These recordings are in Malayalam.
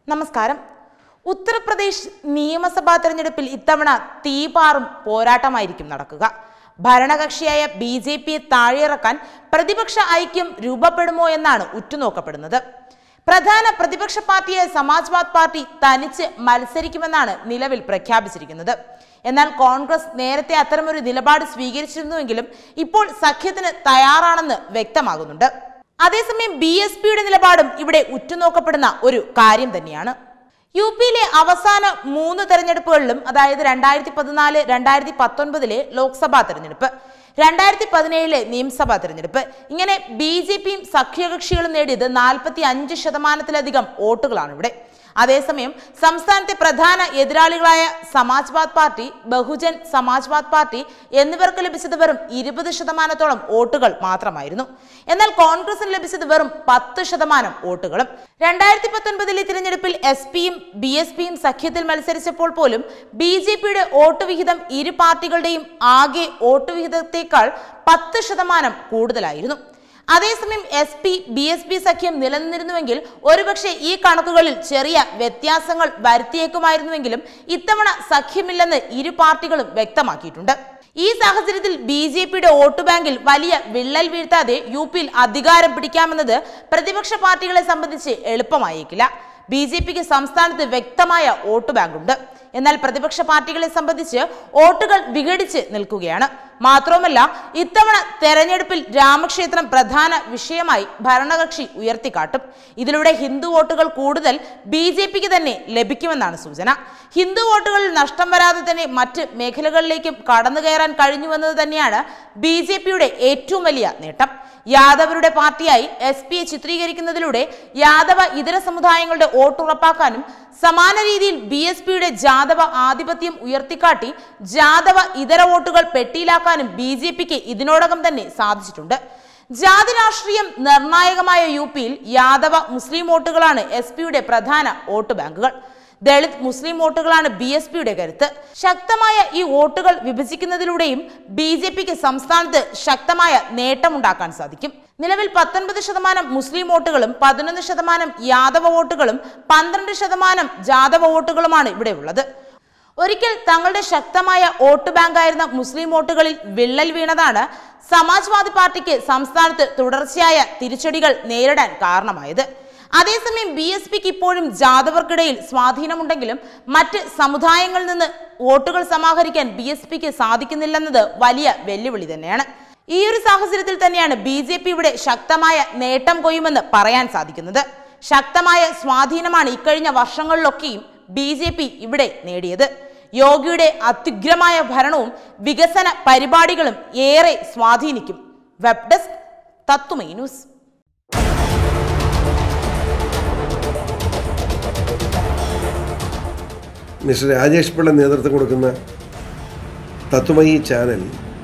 നമസ്കാരം ഉത്തർപ്രദേശ് നിയമസഭാ തെരഞ്ഞെടുപ്പിൽ ഇത്തവണ തീപാറും പോരാട്ടമായിരിക്കും നടക്കുക ഭരണകക്ഷിയായ ബി ജെ പിയെ താഴെയിറക്കാൻ പ്രതിപക്ഷ ഐക്യം രൂപപ്പെടുമോ എന്നാണ് ഉറ്റുനോക്കപ്പെടുന്നത് പ്രധാന പ്രതിപക്ഷ പാർട്ടിയായ സമാജ്വാദ് പാർട്ടി തനിച്ച് മത്സരിക്കുമെന്നാണ് നിലവിൽ പ്രഖ്യാപിച്ചിരിക്കുന്നത് എന്നാൽ കോൺഗ്രസ് നേരത്തെ അത്തരമൊരു നിലപാട് സ്വീകരിച്ചിരുന്നുവെങ്കിലും ഇപ്പോൾ സഖ്യത്തിന് തയ്യാറാണെന്ന് വ്യക്തമാകുന്നുണ്ട് അതേസമയം ബി എസ് പിയുടെ നിലപാടും ഇവിടെ ഉറ്റുനോക്കപ്പെടുന്ന ഒരു കാര്യം തന്നെയാണ് യു പിയിലെ അവസാന മൂന്ന് തെരഞ്ഞെടുപ്പുകളിലും അതായത് രണ്ടായിരത്തി പതിനാല് രണ്ടായിരത്തി പത്തൊൻപതിലെ ലോക്സഭാ തെരഞ്ഞെടുപ്പ് രണ്ടായിരത്തി പതിനേഴിലെ നിയമസഭാ തെരഞ്ഞെടുപ്പ് ഇങ്ങനെ ബി ജെ പിയും സഖ്യകക്ഷികളും നേടിയത് നാൽപ്പത്തി അഞ്ച് ശതമാനത്തിലധികം വോട്ടുകളാണ് ഇവിടെ അതേസമയം സംസ്ഥാനത്തെ പ്രധാന എതിരാളികളായ സമാജ്വാദ് പാർട്ടി ബഹുജൻ സമാജ്വാദ് പാർട്ടി എന്നിവർക്ക് ലഭിച്ചത് വെറും ഇരുപത് ശതമാനത്തോളം വോട്ടുകൾ മാത്രമായിരുന്നു എന്നാൽ കോൺഗ്രസിന് ലഭിച്ചത് വെറും പത്ത് ശതമാനം വോട്ടുകളും രണ്ടായിരത്തി പത്തൊൻപതിലെ തിരഞ്ഞെടുപ്പിൽ എസ് പിയും ബി എസ് പിയും സഖ്യത്തിൽ മത്സരിച്ചപ്പോൾ പോലും ബി ജെ പിയുടെ വോട്ട് വിഹിതം ഇരു പാർട്ടികളുടെയും ആകെ വോട്ട് വിഹിതത്തേക്കാൾ പത്ത് ശതമാനം കൂടുതലായിരുന്നു അതേസമയം S P B S P സഖ്യം നിലനിന്നിരുന്നുവെങ്കിൽ ഒരുപക്ഷെ ഈ കണക്കുകളിൽ ചെറിയ വ്യത്യാസങ്ങൾ വരുത്തിയേക്കുമായിരുന്നുവെങ്കിലും ഇത്തവണ സഖ്യമില്ലെന്ന് ഇരു പാർട്ടികളും വ്യക്തമാക്കിയിട്ടുണ്ട് ഈ സാഹചര്യത്തിൽ ബി ജെ പിയുടെ വോട്ട് ബാങ്കിൽ വലിയ വിള്ളൽ വീഴ്ത്താതെ യു പിയിൽ അധികാരം പിടിക്കാമെന്നത് പ്രതിപക്ഷ പാർട്ടികളെ സംബന്ധിച്ച് എളുപ്പമായേക്കില്ല ബി ജെ പിക്ക് സംസ്ഥാനത്ത് വ്യക്തമായ വോട്ട് ബാങ്കുണ്ട് എന്നാൽ പ്രതിപക്ഷ പാർട്ടികളെ സംബന്ധിച്ച് വോട്ടുകൾ വിഘടിച്ച് നിൽക്കുകയാണ് മാത്രവുമല്ല ഇത്തവണ തെരഞ്ഞെടുപ്പിൽ രാമക്ഷേത്രം പ്രധാന വിഷയമായി ഭരണകക്ഷി ഉയർത്തിക്കാട്ടും ഇതിലൂടെ ഹിന്ദു വോട്ടുകൾ കൂടുതൽ ബി ജെ പിക്ക് തന്നെ ലഭിക്കുമെന്നാണ് സൂചന ഹിന്ദു വോട്ടുകളിൽ നഷ്ടം വരാതെ തന്നെ മറ്റ് മേഖലകളിലേക്കും കടന്നു കയറാൻ കഴിഞ്ഞുവെന്നത് തന്നെയാണ് ബി ജെ പിയുടെ ഏറ്റവും വലിയ നേട്ടം യാദവരുടെ പാർട്ടിയായി എസ് പിയെ ചിത്രീകരിക്കുന്നതിലൂടെ യാദവ ഇതര സമുദായങ്ങളുടെ വോട്ട് ഉറപ്പാക്കാനും സമാന രീതിയിൽ ബി എസ് പിയുടെ ജാദവ ആധിപത്യം ഉയർത്തിക്കാട്ടി ജാദവ ഇതര വോട്ടുകൾ പെട്ടിയിലാക്കാനും ബി ജെ പിക്ക് ഇതിനോടകം തന്നെ സാധിച്ചിട്ടുണ്ട് ജാതി രാഷ്ട്രീയം നിർണായകമായ യു പിയിൽ യാദവ മുസ്ലിം വോട്ടുകളാണ് എസ് പിയുടെ പ്രധാന വോട്ട് ബാങ്കുകൾ ദളിത് മുസ്ലിം വോട്ടുകളാണ് ബി എസ് പിയുടെ കരുത്ത് ശക്തമായ ഈ വോട്ടുകൾ വിഭജിക്കുന്നതിലൂടെയും ബി ജെ പിക്ക് സംസ്ഥാനത്ത് ശക്തമായ നേട്ടമുണ്ടാക്കാൻ സാധിക്കും നിലവിൽ പത്തൊൻപത് ശതമാനം മുസ്ലിം വോട്ടുകളും പതിനൊന്ന് ശതമാനം യാദവ വോട്ടുകളും പന്ത്രണ്ട് ശതമാനം ജാദവ വോട്ടുകളുമാണ് ഇവിടെ ഉള്ളത് ഒരിക്കൽ തങ്ങളുടെ ശക്തമായ വോട്ട് ബാങ്കായിരുന്ന മുസ്ലിം വോട്ടുകളിൽ വിള്ളൽ വീണതാണ് സമാജ്വാദി പാർട്ടിക്ക് സംസ്ഥാനത്ത് തുടർച്ചയായ തിരിച്ചടികൾ നേരിടാൻ കാരണമായത് അതേസമയം ബി എസ് പിക്ക് ഇപ്പോഴും ജാദവർക്കിടയിൽ സ്വാധീനമുണ്ടെങ്കിലും മറ്റ് സമുദായങ്ങളിൽ നിന്ന് വോട്ടുകൾ സമാഹരിക്കാൻ ബി എസ് പിക്ക് സാധിക്കുന്നില്ലെന്നത് വലിയ വെല്ലുവിളി തന്നെയാണ് ഈ ഒരു സാഹചര്യത്തിൽ തന്നെയാണ് ബി ജെ പി ഇവിടെ ശക്തമായ നേട്ടം കൊയ്യുമെന്ന് പറയാൻ സാധിക്കുന്നത് ശക്തമായ സ്വാധീനമാണ് ഇക്കഴിഞ്ഞ വർഷങ്ങളിലൊക്കെയും ബി ജെ പി ഇവിടെ നേടിയത് യോഗിയുടെ അത്യുഗ്രമായ ഭരണവും വികസന പരിപാടികളും ഏറെ സ്വാധീനിക്കും web desk Tatwamayi news mister Rajesh Pillai നേതൃത്വം കൊടുക്കുന്ന തത്വമയി ചാനൽ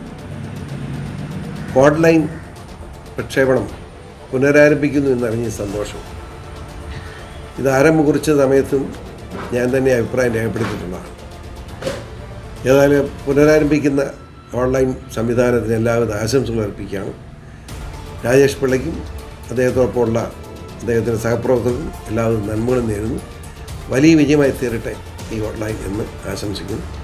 ഓൺലൈൻ പ്രക്ഷേപണം പുനരാരംഭിക്കുന്നു എന്നറിഞ്ഞ സന്തോഷം ഇത് ആരംഭം കുറിച്ച സമയത്തും ഞാൻ തന്നെ അഭിപ്രായം രേഖപ്പെടുത്തിയിട്ടുള്ളതാണ് ഏതായാലും പുനരാരംഭിക്കുന്ന ഓൺലൈൻ സംവിധാനത്തിന് എല്ലാവിധ ആശംസകൾ അർപ്പിക്കുകയാണ് രാജേഷ് പിള്ളയ്ക്കും അദ്ദേഹത്തോടൊപ്പമുള്ള അദ്ദേഹത്തിൻ്റെ സഹപ്രവർത്തകർക്കും എല്ലാവിധ നന്മകളും നേരുന്നു വലിയ വിജയമായി തീരട്ടെ ഈ ഓൺലൈൻ എന്ന് ആശംസിക്കുന്നു